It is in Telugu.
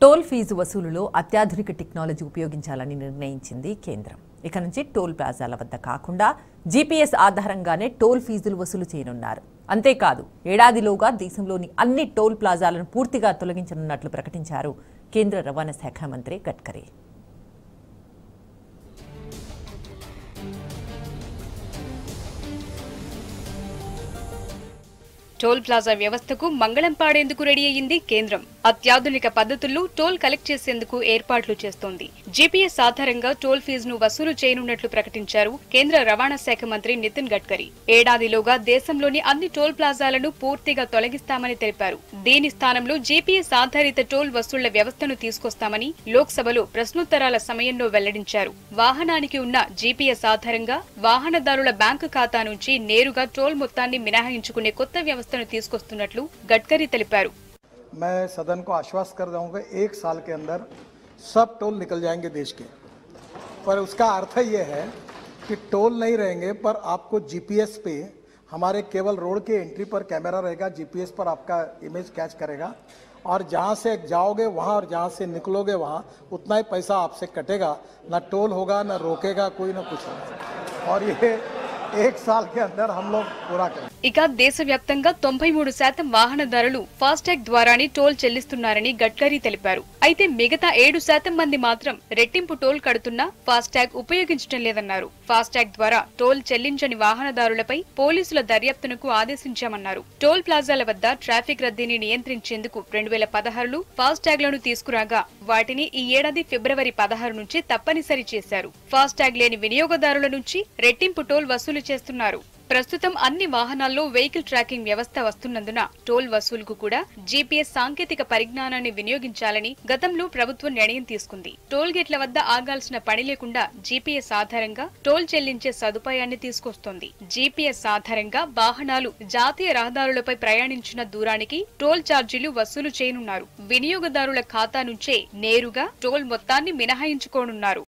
టోల్ ఫీజు వసూలులో అత్యాధునిక టెక్నాలజీ ఉపయోగించాలని నిర్ణయించింది కేంద్రం ఇక నుంచి టోల్ ప్లాజాల వద్ద కాకుండా జీపీఎస్ ఆధారంగానే టోల్ ఫీజులు వసూలు చేయనున్నారు అంతేకాదు ఏడాదిలోగా దేశంలోని అన్ని టోల్ ప్లాజాలను పూర్తిగా తొలగించనున్నట్లు ప్రకటించారు కేంద్ర రవాణా శాఖ మంత్రి గడ్కరీ టోల్ ప్లాజా వ్యవస్థకు మంగళం పాడేందుకు రెడీ అయ్యింది కేంద్రం అత్యాధునిక పద్ధతుల్లో టోల్ కలెక్ట్ చేసేందుకు ఏర్పాట్లు చేస్తోంది జీపీఎస్ ఆధారంగా టోల్ ఫీజును వసూలు చేయనున్నట్లు ప్రకటించారు కేంద్ర రవాణా శాఖ మంత్రి నితిన్ గడ్కరీ ఏడాదిలోగా దేశంలోని అన్ని టోల్ ప్లాజాలను పూర్తిగా తొలగిస్తామని తెలిపారు దీని స్థానంలో జీపీఎస్ ఆధారిత టోల్ వసూళ్ల వ్యవస్థను తీసుకొస్తామని లోక్సభలో ప్రశ్నోత్తరాల సమయంలో వెల్లడించారు వాహనానికి ఉన్న జీపీఎస్ ఆధారంగా వాహనదారుల బ్యాంకు ఖాతా నుంచి నేరుగా టోల్ మొత్తాన్ని మినహాయించుకునే కొత్త వ్యవస్థను తీసుకొస్తున్నట్లు గడ్కరీ తెలిపారు मैं सदन को आश्वस्त कर दूंगा एक साल के अंदर सब टोल निकल जाएंगे देश के पर उसका अर्थ ये है कि टोल नहीं रहेंगे पर आपको जीपीएस पे हमारे केवल रोड के एंट्री पर कैमरा रहेगा जीपीएस पर आपका इमेज कैच करेगा और जहाँ से जाओगे वहाँ और जहाँ से निकलोगे वहाँ उतना ही पैसा आपसे कटेगा ना टोल होगा ना रोकेगा कोई ना कुछ होगा और ये एक साल के अंदर हम लोग पूरा करेंगे ఇక దేశవ్యాప్తంగా తొంభై మూడు శాతం వాహనదారులు ఫాస్టాగ్ ద్వారానే టోల్ చెల్లిస్తున్నారని గడ్కరీ తెలిపారు అయితే మిగతా ఏడు శాతం మంది మాత్రం రెట్టింపు టోల్ కడుతున్నా ఫాస్టాగ్ ఉపయోగించడం లేదన్నారు ఫాస్టాగ్ ద్వారా టోల్ చెల్లించని వాహనదారులపై పోలీసుల దర్యాప్తునకు ఆదేశించామన్నారు టోల్ ప్లాజాల వద్ద ట్రాఫిక్ రద్దీని నియంత్రించేందుకు రెండు వేల పదహారులో ఫాస్టాగ్లను తీసుకురాగా వాటిని ఈ ఏడాది ఫిబ్రవరి పదహారు నుంచి తప్పనిసరి చేశారు ఫాస్టాగ్ లేని వినియోగదారుల నుంచి రెట్టింపు టోల్ వసూలు చేస్తున్నారు ప్రస్తుతం అన్ని వాహనాల్లో వెహికల్ ట్రాకింగ్ వ్యవస్థ వస్తున్నందున టోల్ వసూలుకు కూడా జీపీఎస్ సాంకేతిక పరిజ్ఞానాన్ని వినియోగించాలని గతంలో ప్రభుత్వం నిర్ణయం తీసుకుంది టోల్ గేట్ల వద్ద ఆగాల్సిన పని లేకుండా జీపీఎస్ ఆధారంగా టోల్ చెల్లించే సదుపాయాన్ని తీసుకొస్తోంది జీపీఎస్ ఆధారంగా వాహనాలు జాతీయ రహదారులపై ప్రయాణించిన దూరానికి టోల్ ఛార్జీలు వసూలు చేయనున్నారు వినియోగదారుల ఖాతా నుంచే నేరుగా టోల్ మొత్తాన్ని మినహాయించుకోనున్నారు